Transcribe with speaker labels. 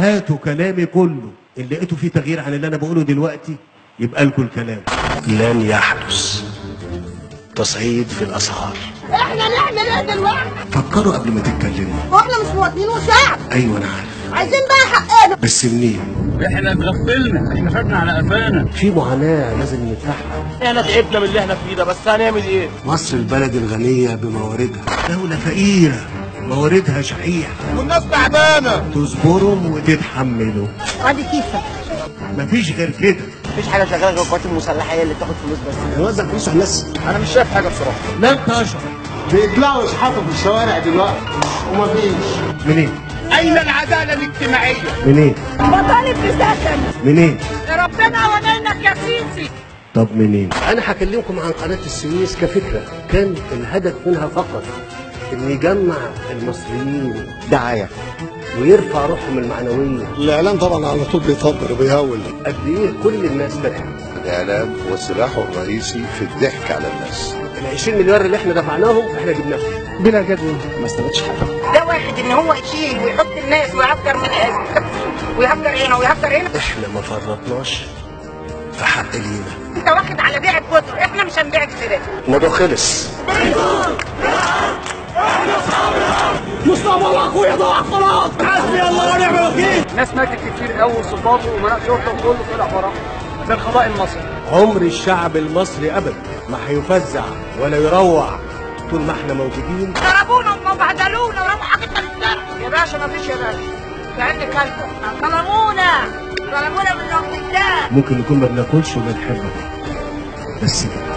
Speaker 1: هاتوا كلامي كله اللي لقيتوا فيه تغيير عن اللي انا بقوله دلوقتي يبقى لكم الكلام
Speaker 2: لن يحدث تصعيد في الاسعار
Speaker 3: احنا نعمل ايه دلوقتي؟
Speaker 1: فكروا قبل ما تتكلموا
Speaker 3: واحنا مش مواطنين وشعب
Speaker 1: ايوه انا عارف
Speaker 3: عايزين بقى حقنا
Speaker 1: بس منين
Speaker 4: احنا اتغفلنا احنا خدنا على قفانا
Speaker 1: في معاناه لازم ندفعها
Speaker 5: احنا تعبنا من اللي احنا فيه ده بس هنعمل ايه؟
Speaker 2: مصر البلد الغنية بمواردها
Speaker 1: دوله فقيره مواردها شحيحه
Speaker 5: والناس تعبانه
Speaker 1: تصبروا وتتحملوا
Speaker 3: ادي كيسك
Speaker 1: مفيش غير كده
Speaker 5: مفيش حاجه شغاله غير القوات المسلحه هي اللي بتاخد فلوس بس
Speaker 2: نوزع فلوس على الناس
Speaker 5: انا مش شايف حاجه بصراحه
Speaker 1: لن تشعر
Speaker 2: بيطلعوا يشحطوا في الشوارع دلوقتي ومفيش
Speaker 1: منين
Speaker 5: اين العداله الاجتماعيه؟
Speaker 1: منين
Speaker 3: بطالب بسكن
Speaker 1: منين
Speaker 3: ربنا ونينك يا سيسي
Speaker 1: طب منين
Speaker 2: انا هكلمكم عن قناة السويس كفكرة كان الهدف منها فقط ان يجمع المصريين
Speaker 5: دعايه
Speaker 2: ويرفع روحهم المعنوية
Speaker 6: الاعلام طبعا على طول بيطبل وبيهول
Speaker 2: قد ايه كل الناس فرحت
Speaker 6: الاعلام هو سلاحه الرئيسي في الضحك على الناس
Speaker 2: ال 20 مليار اللي احنا دفعناهم احنا جبناهم بلا جدوى ما استفادش حاجة
Speaker 3: ده واحد ان هو يشيل ويحط الناس ويهجر من ويهجر هنا ويهجر هنا
Speaker 2: احنا ما فرطناش في حق لينا
Speaker 3: انت واخد على بيع الكتر احنا مش هنبيع السيرات
Speaker 2: الموضوع خلص
Speaker 5: ناس ماتت كتير قوي وصفاته ومناق شرطه وكله طلع وراه ده القضاء المصري
Speaker 1: عمر الشعب المصري ابدا ما هيفزع ولا يروع طول ما احنا موجودين
Speaker 3: ضربونا وبهدلونا ورموا حاجتنا للسقف يا باشا مفيش يا باشا كأن كلبة ظلمونا ظلمونا من رب الله
Speaker 1: ممكن نكون ما بناكلش وبنحب بعض بس كده